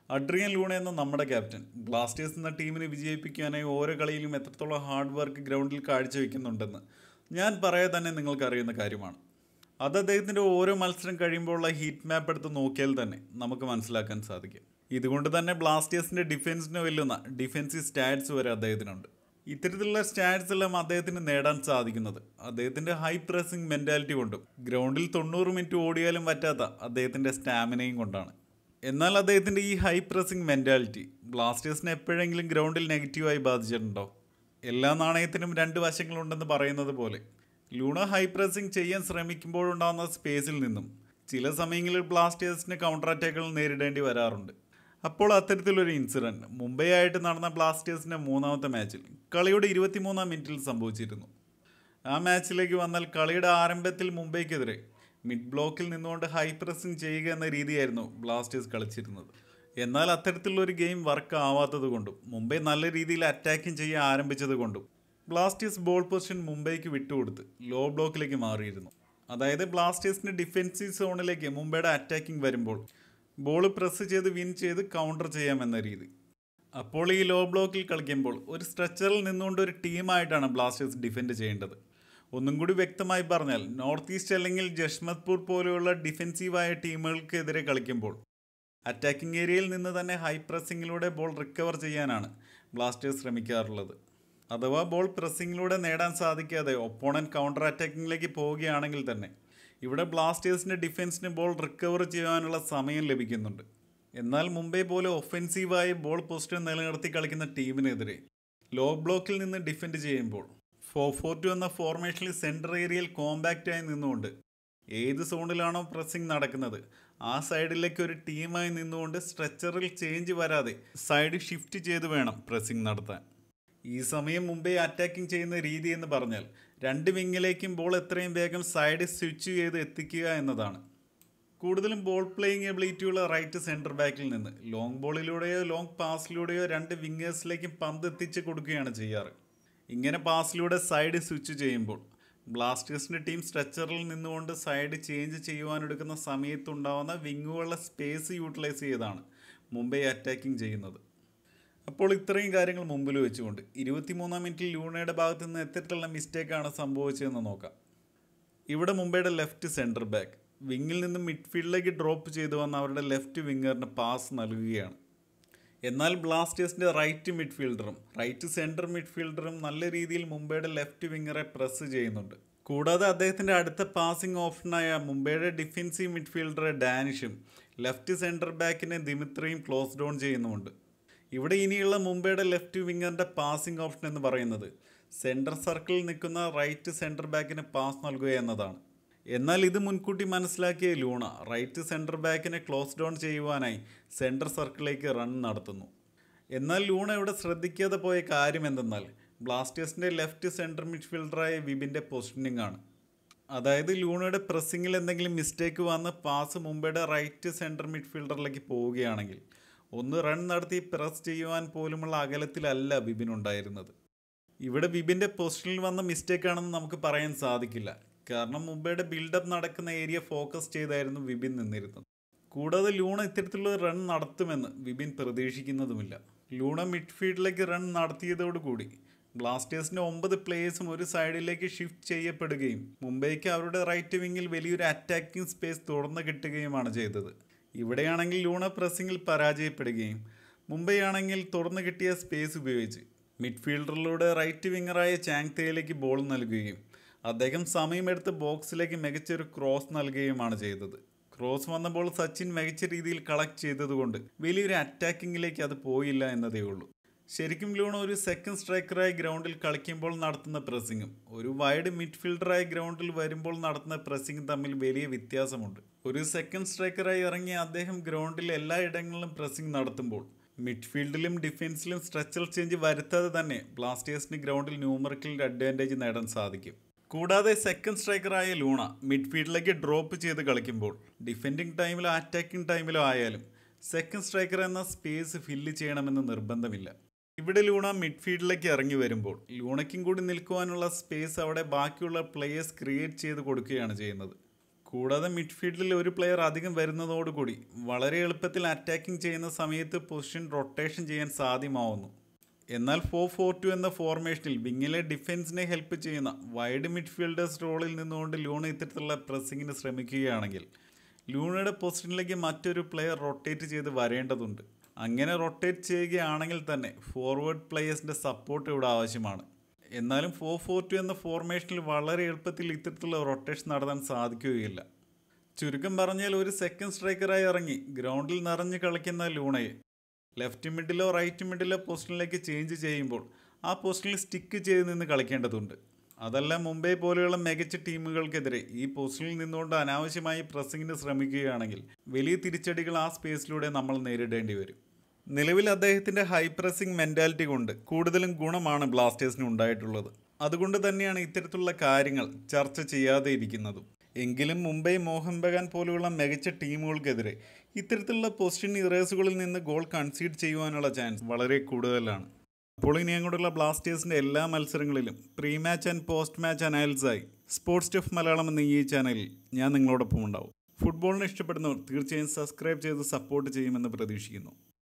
Adrian Luna എന്ന നമ്മുടെ captain Blasters എന്ന ടീമിനെ വിജയിപ്പിക്കാനായി ഓരോ കളിയിലും എത്രത്തോളം ഹാർഡ് വർക്ക് ഗ്രൗണ്ടിൽ കാഴ്ചവെക്കുന്നുണ്ടെന്ന് ഞാൻ പറയാതെ തന്നെ നിങ്ങൾക്ക് അറിയുന്ന കാര്യമാണ് അത് അദ്ദേഹത്തിൻ്റെ ഓരോ മത്സരം കഴിയുമ്പോഴുള്ള ഹീറ്റ് മാപ്പ് എടുത്ത് നോക്കിയാൽ തന്നെ നമുക്ക് മനസ്സിലാക്കാൻ സാധിക്കും ഇതുകൊണ്ട് തന്നെ ബ്ലാസ്റ്റേഴ്സിൻ്റെ ഡിഫൻസിന് വെല്ലുന്ന ഡിഫൻസീവ് സ്റ്റാറ്റ്സ് വരെ അദ്ദേഹത്തിനുണ്ട് ഇത്തരത്തിലുള്ള സ്റ്റാറ്റ്സ് എല്ലാം അദ്ദേഹത്തിന് നേടാൻ സാധിക്കുന്നത് അദ്ദേഹത്തിൻ്റെ ഹൈ പ്രസിംഗ് മെൻറ്റാലിറ്റി കൊണ്ടും ഗ്രൗണ്ടിൽ തൊണ്ണൂറ് മിനിറ്റ് ഓടിയാലും പറ്റാത്ത അദ്ദേഹത്തിൻ്റെ സ്റ്റാമിനയും കൊണ്ടാണ് എന്നാൽ അദ്ദേഹത്തിൻ്റെ ഈ ഹൈ പ്രസിംഗ് മെൻറ്റാലിറ്റി ബ്ലാസ്റ്റേഴ്സിനെ എപ്പോഴെങ്കിലും ഗ്രൗണ്ടിൽ നെഗറ്റീവായി ബാധിച്ചിട്ടുണ്ടോ എല്ലാ നാണയത്തിനും രണ്ട് വശങ്ങളുണ്ടെന്ന് പറയുന്നത് പോലെ ലൂണ ഹൈ പ്രസിംഗ് ചെയ്യാൻ ശ്രമിക്കുമ്പോഴുണ്ടാകുന്ന സ്പേസിൽ നിന്നും ചില സമയങ്ങളിൽ ബ്ലാസ്റ്റേഴ്സിന് കൗണ്ടർ അറ്റാക്കുകൾ നേരിടേണ്ടി വരാറുണ്ട് അപ്പോൾ അത്തരത്തിലൊരു ഇൻസിഡൻറ്റ് മുംബൈ ആയിട്ട് നടന്ന ബ്ലാസ്റ്റേഴ്സിൻ്റെ മൂന്നാമത്തെ മാച്ചിൽ കളിയുടെ ഇരുപത്തിമൂന്നാം മിനിറ്റിൽ സംഭവിച്ചിരുന്നു ആ മാച്ചിലേക്ക് വന്നാൽ കളിയുടെ ആരംഭത്തിൽ മുംബൈക്കെതിരെ മിഡ് ബ്ലോക്കിൽ നിന്നുകൊണ്ട് ഹൈ പ്രസിംഗ് ചെയ്യുക എന്ന രീതിയായിരുന്നു ബ്ലാസ്റ്റേഴ്സ് കളിച്ചിരുന്നത് എന്നാൽ അത്തരത്തിലുള്ളൊരു ഗെയിം വർക്ക് ആവാത്തത് കൊണ്ടും മുംബൈ നല്ല രീതിയിൽ അറ്റാക്കിംഗ് ചെയ്യാൻ ആരംഭിച്ചത് കൊണ്ടും ബ്ലാസ്റ്റേഴ്സ് ബോൾ പൊസിഷൻ മുംബൈക്ക് വിട്ടുകൊടുത്ത് ലോ ബ്ലോക്കിലേക്ക് മാറിയിരുന്നു അതായത് ബ്ലാസ്റ്റേഴ്സിൻ്റെ ഡിഫെൻസീവ് സോണിലേക്ക് മുംബൈയുടെ അറ്റാക്കിംഗ് വരുമ്പോൾ ബോൾ പ്രസ് ചെയ്ത് വിൻ ചെയ്ത് കൗണ്ടർ ചെയ്യാമെന്ന രീതി അപ്പോൾ ഈ ലോ ബ്ലോക്കിൽ കളിക്കുമ്പോൾ ഒരു സ്ട്രെച്ചറിൽ നിന്നുകൊണ്ട് ഒരു ടീമായിട്ടാണ് ബ്ലാസ്റ്റേഴ്സ് ഡിഫെൻഡ് ചെയ്യേണ്ടത് ഒന്നും കൂടി വ്യക്തമായി പറഞ്ഞാൽ നോർത്ത് ഈസ്റ്റ് അല്ലെങ്കിൽ ജഷ്മത്പൂർ പോലെയുള്ള ഡിഫെൻസീവായ ടീമുകൾക്കെതിരെ കളിക്കുമ്പോൾ അറ്റാക്കിംഗ് ഏരിയയിൽ നിന്ന് തന്നെ ഹൈ പ്രസ്സിങ്ങിലൂടെ ബോൾ റിക്കവർ ചെയ്യാനാണ് ബ്ലാസ്റ്റേഴ്സ് ശ്രമിക്കാറുള്ളത് അഥവാ ബോൾ പ്രസ്സിങ്ങിലൂടെ നേടാൻ സാധിക്കാതെ ഒപ്പോണൻറ്റ് കൗണ്ടർ അറ്റാക്കിങ്ങിലേക്ക് പോവുകയാണെങ്കിൽ തന്നെ ഇവിടെ ബ്ലാസ്റ്റേഴ്സിൻ്റെ ഡിഫൻസിന് ബോൾ റിക്കവർ ചെയ്യാനുള്ള സമയം ലഭിക്കുന്നുണ്ട് എന്നാൽ മുംബൈ പോലെ ഒഫെൻസീവായി ബോൾ പൊസിഷൻ നിലനിർത്തി കളിക്കുന്ന ടീമിനെതിരെ ലോ ബ്ലോക്കിൽ നിന്ന് ഡിഫെൻഡ് ചെയ്യുമ്പോൾ ഫോർ ഫോർ ടു എന്ന ഫോർമേഷനിൽ സെൻട്രൽ ഏരിയയിൽ കോമ്പാക്റ്റായി നിന്നുകൊണ്ട് ഏത് സോണിലാണോ പ്രസ്സിംഗ് നടക്കുന്നത് ആ സൈഡിലേക്ക് ഒരു ടീമായി നിന്നുകൊണ്ട് സ്ട്രെച്ചറിൽ ചേഞ്ച് വരാതെ സൈഡ് ഷിഫ്റ്റ് ചെയ്ത് വേണം പ്രസ്സിംഗ് നടത്താൻ ഈ സമയം മുംബൈ അറ്റാക്കിംഗ് ചെയ്യുന്ന രീതി എന്ന് പറഞ്ഞാൽ രണ്ട് വിങ്ങിലേക്കും ബോൾ എത്രയും വേഗം സൈഡ് സ്വിച്ച് ചെയ്ത് എത്തിക്കുക എന്നതാണ് കൂടുതലും ബോൾ പ്ലേയിങ് എബിലിറ്റിയുള്ള റൈറ്റ് സെൻറ്റർ ബാക്കിൽ നിന്ന് ലോങ് ബോളിലൂടെയോ ലോങ് പാസിലൂടെയോ രണ്ട് വിങ്ങേഴ്സിലേക്കും പന്ത് എത്തിച്ച് കൊടുക്കുകയാണ് ചെയ്യാറ് ഇങ്ങനെ പാസിലൂടെ സൈഡ് സ്വിച്ച് ചെയ്യുമ്പോൾ ബ്ലാസ്റ്റേഴ്സിൻ്റെ ടീം സ്ട്രെച്ചറിൽ നിന്നുകൊണ്ട് സൈഡ് ചേഞ്ച് ചെയ്യുവാനെടുക്കുന്ന സമയത്തുണ്ടാവുന്ന വിങ്ങുകളുടെ സ്പേസ് യൂട്ടിലൈസ് ചെയ്താണ് മുംബൈ അറ്റാക്കിംഗ് ചെയ്യുന്നത് അപ്പോൾ ഇത്രയും കാര്യങ്ങൾ മുമ്പിൽ വെച്ചുകൊണ്ട് ഇരുപത്തിമൂന്നാം മിനിറ്റിൽ ലൂണയുടെ ഭാഗത്ത് നിന്ന് എത്തരത്തിലുള്ള മിസ്റ്റേക്കാണ് സംഭവിച്ചതെന്ന് നോക്കാം ഇവിടെ മുംബൈയുടെ ലെഫ്റ്റ് സെൻറ്റർ ബാക്ക് വിങ്ങിൽ നിന്ന് മിഡ്ഫീൽഡിലേക്ക് ഡ്രോപ്പ് ചെയ്തു വന്ന അവരുടെ ലെഫ്റ്റ് വിങ്ങറിന് പാസ് നൽകുകയാണ് എന്നാൽ ബ്ലാസ്റ്റേഴ്സിൻ്റെ റൈറ്റ് മിഡ്ഫീൽഡറും റൈറ്റ് സെൻറ്റർ മിഡ്ഫീൽഡറും നല്ല രീതിയിൽ മുംബൈയുടെ ലെഫ്റ്റ് വിങ്ങറെ പ്രസ് ചെയ്യുന്നുണ്ട് കൂടാതെ അദ്ദേഹത്തിൻ്റെ അടുത്ത പാസിംഗ് ഓപ്ഷനായ മുംബൈയുടെ ഡിഫൻസീവ് മിഡ്ഫീൽഡർ ഡാനിഷും ലെഫ്റ്റ് സെൻറ്റർ ബാക്കിനെ ദിമിത്രയും ക്ലോസ് ഡൗൺ ചെയ്യുന്നുമുണ്ട് ഇവിടെ ഇനിയുള്ള മുംബൈയുടെ ലെഫ്റ്റ് വിങ്ങറിൻ്റെ പാസിംഗ് ഓപ്ഷൻ എന്ന് പറയുന്നത് സെൻറ്റർ സർക്കിളിൽ നിൽക്കുന്ന റൈറ്റ് സെൻറ്റർ ബാക്കിന് പാസ് നൽകുക എന്നതാണ് എന്നാൽ ഇത് മുൻകൂട്ടി മനസ്സിലാക്കിയ ലൂണ റൈറ്റ് സെൻറ്റർ ബാക്കിനെ ക്ലോസ് ഡൗൺ ചെയ്യുവാനായി സെൻറ്റർ സർക്കിളിലേക്ക് റൺ നടത്തുന്നു എന്നാൽ ലൂണ ഇവിടെ ശ്രദ്ധിക്കാതെ പോയ കാര്യം എന്തെന്നാൽ ബ്ലാസ്റ്റേഴ്സിൻ്റെ ലെഫ്റ്റ് സെൻറ്റർ മിഡ്ഫീൽഡറായ വിബിൻ്റെ പൊസിഷനിങ് ആണ് അതായത് ലൂണയുടെ പ്രസ്സിങ്ങിൽ എന്തെങ്കിലും മിസ്റ്റേക്ക് വന്ന് പാസ് മുംബൈയുടെ റൈറ്റ് സെൻറ്റർ മിഡ്ഫീൽഡറിലേക്ക് പോവുകയാണെങ്കിൽ ഒന്ന് റൺ നടത്തി പ്രസ് ചെയ്യുവാൻ പോലുമുള്ള അകലത്തിലല്ല ബിബിൻ ഉണ്ടായിരുന്നത് ഇവിടെ ബിബിൻ്റെ പൊസിഷനിൽ വന്ന മിസ്റ്റേക്കാണെന്ന് നമുക്ക് പറയാൻ സാധിക്കില്ല കാരണം മുംബൈയുടെ ബിൽഡപ്പ് നടക്കുന്ന ഏരിയ ഫോക്കസ് ചെയ്തായിരുന്നു വിപിൻ നിന്നിരുന്നത് കൂടാതെ ലൂണ ഇത്തരത്തിലുള്ള റൺ നടത്തുമെന്ന് വിപിൻ പ്രതീക്ഷിക്കുന്നതുമില്ല ലൂണ മിഡ്ഫീൽഡിലേക്ക് റൺ നടത്തിയതോടുകൂടി ബ്ലാസ്റ്റേഴ്സിൻ്റെ ഒമ്പത് പ്ലേയേഴ്സും ഒരു സൈഡിലേക്ക് ഷിഫ്റ്റ് ചെയ്യപ്പെടുകയും മുംബൈക്ക് അവരുടെ റൈറ്റ് വിങ്ങിൽ വലിയൊരു അറ്റാക്കിംഗ് സ്പേസ് തുറന്നു കിട്ടുകയുമാണ് ചെയ്തത് ഇവിടെയാണെങ്കിൽ ലൂണ പ്രസ്സിങ്ങിൽ പരാജയപ്പെടുകയും മുംബൈ ആണെങ്കിൽ തുറന്നു കിട്ടിയ സ്പേസ് ഉപയോഗിച്ച് മിഡ്ഫീൽഡറിലൂടെ റൈറ്റ് വിങ്ങറായ ചാങ്തയിലേക്ക് ബോൾ നൽകുകയും അദ്ദേഹം സമയമെടുത്ത് ബോക്സിലേക്ക് മികച്ചൊരു ക്രോസ് നൽകുകയുമാണ് ചെയ്തത് ക്രോസ് വന്നപ്പോൾ സച്ചിൻ മികച്ച രീതിയിൽ കളക്ട് ചെയ്തതുകൊണ്ട് വലിയൊരു അറ്റാക്കിങ്ങിലേക്ക് അത് പോയില്ല എന്നതേ ഉള്ളൂ ശരിക്കും ലൂണ ഒരു സെക്കൻഡ് സ്ട്രൈക്കറായി ഗ്രൗണ്ടിൽ കളിക്കുമ്പോൾ നടത്തുന്ന പ്രസ്സിങ്ങും ഒരു വൈഡ് മിഡ്ഫീൽഡറായി ഗ്രൗണ്ടിൽ വരുമ്പോൾ നടത്തുന്ന പ്രസ്സിങ്ങും തമ്മിൽ വലിയ വ്യത്യാസമുണ്ട് ഒരു സെക്കൻഡ് സ്ട്രൈക്കറായി ഇറങ്ങിയ അദ്ദേഹം ഗ്രൗണ്ടിൽ എല്ലാ ഇടങ്ങളിലും പ്രസ്സിംഗ് നടത്തുമ്പോൾ മിഡ്ഫീൽഡിലും ഡിഫൻസിലും സ്ട്രെച്ചർ ചേഞ്ച് വരുത്താതെ തന്നെ ബ്ലാസ്റ്റേഴ്സിന് ഗ്രൗണ്ടിൽ ന്യൂമറിക്കൽ അഡ്വാൻറ്റേജ് നേടാൻ സാധിക്കും കൂടാതെ സെക്കൻഡ് സ്ട്രൈക്കറായ ലൂണ മിഡ്ഫീൽഡിലേക്ക് ഡ്രോപ്പ് ചെയ്ത് കളിക്കുമ്പോൾ ഡിഫെൻഡിങ് ടൈമിലോ അറ്റാക്കിംഗ് ടൈമിലോ ആയാലും സെക്കൻഡ് സ്ട്രൈക്കർ എന്ന സ്പേസ് ഫില്ല് ചെയ്യണമെന്ന് നിർബന്ധമില്ല ഇവിടെ ലൂണ മിഡ്ഫീൽഡിലേക്ക് ഇറങ്ങി വരുമ്പോൾ ലൂണയ്ക്കും കൂടി നിൽക്കുവാനുള്ള സ്പേസ് അവിടെ ബാക്കിയുള്ള പ്ലേയേഴ്സ് ക്രിയേറ്റ് ചെയ്ത് കൊടുക്കുകയാണ് ചെയ്യുന്നത് കൂടാതെ മിഡ്ഫീൽഡിൽ ഒരു പ്ലെയർ അധികം വരുന്നതോടുകൂടി വളരെ എളുപ്പത്തിൽ അറ്റാക്കിംഗ് ചെയ്യുന്ന സമയത്ത് പൊസിഷൻ റൊട്ടേഷൻ ചെയ്യാൻ സാധ്യമാവുന്നു എന്നാൽ ഫോർ ഫോർ ടു എന്ന ഫോർമേഷനിൽ വിങ്ങിലെ ഡിഫൻസിനെ ഹെൽപ്പ് ചെയ്യുന്ന വൈഡ് മിഡ്ഫീൽഡേഴ്സ് റോളിൽ നിന്നുകൊണ്ട് ലൂണ ഇത്തരത്തിലുള്ള പ്രസ്സിങ്ങിന് ശ്രമിക്കുകയാണെങ്കിൽ ലൂണയുടെ പൊസിഷനിലേക്ക് മറ്റൊരു പ്ലെയർ റൊട്ടേറ്റ് ചെയ്ത് വരേണ്ടതുണ്ട് അങ്ങനെ റൊട്ടേറ്റ് ചെയ്യുകയാണെങ്കിൽ തന്നെ ഫോർവേഡ് പ്ലെയേഴ്സിൻ്റെ സപ്പോർട്ട് ഇവിടെ ആവശ്യമാണ് എന്നാലും ഫോർ ഫോർ ടു എന്ന ഫോർമേഷനിൽ വളരെ എളുപ്പത്തിൽ ഇത്തരത്തിലുള്ള റൊട്ടേഷൻ നടത്താൻ സാധിക്കുകയില്ല ചുരുക്കം പറഞ്ഞാൽ ഒരു സെക്കൻഡ് സ്ട്രൈക്കറായി ഇറങ്ങി ഗ്രൗണ്ടിൽ നിറഞ്ഞു കളിക്കുന്ന ലൂണയെ ലെഫ്റ്റ് മിഡിലോ റൈറ്റ് മിഡിലോ പൊസിഷനിലേക്ക് ചേഞ്ച് ചെയ്യുമ്പോൾ ആ പൊസിഷനിൽ സ്റ്റിക്ക് ചെയ്ത് നിന്ന് കളിക്കേണ്ടതുണ്ട് അതല്ല മുംബൈ പോലെയുള്ള മികച്ച ടീമുകൾക്കെതിരെ ഈ പൊസിഷനിൽ നിന്നുകൊണ്ട് അനാവശ്യമായി പ്രസ്സിങ്ങിന് ശ്രമിക്കുകയാണെങ്കിൽ വലിയ തിരിച്ചടികൾ ആ സ്പേസിലൂടെ നമ്മൾ നേരിടേണ്ടി വരും നിലവിൽ അദ്ദേഹത്തിൻ്റെ ഹൈ പ്രസ്സിംഗ് മെൻറ്റാലിറ്റി കൊണ്ട് കൂടുതലും ഗുണമാണ് ബ്ലാസ്റ്റേഴ്സിന് ഉണ്ടായിട്ടുള്ളത് അതുകൊണ്ട് തന്നെയാണ് ഇത്തരത്തിലുള്ള കാര്യങ്ങൾ ചർച്ച ചെയ്യാതെ ഇരിക്കുന്നതും എങ്കിലും മുംബൈ മോഹൻ ബഗാൻ പോലെയുള്ള മികച്ച ടീമുകൾക്കെതിരെ ഇത്തരത്തിലുള്ള പൊസിഷൻ ഇറേസുകളിൽ നിന്ന് ഗോൾ കൺസീഡ് ചെയ്യുവാനുള്ള ചാൻസ് വളരെ കൂടുതലാണ് അപ്പോൾ ഇനി അങ്ങോട്ടുള്ള ബ്ലാസ്റ്റേഴ്സിൻ്റെ എല്ലാ മത്സരങ്ങളിലും pre match and post match അനാലിസായി സ്പോർട്സ് സ്റ്റഫ് മലയാളം എന്ന ഈ ചാനലിൽ ഞാൻ നിങ്ങളോടൊപ്പം ഉണ്ടാവും ഫുട്ബോളിനെ ഇഷ്ടപ്പെടുന്നവർ തീർച്ചയായും സബ്സ്ക്രൈബ് ചെയ്ത് സപ്പോർട്ട് ചെയ്യുമെന്ന് പ്രതീക്ഷിക്കുന്നു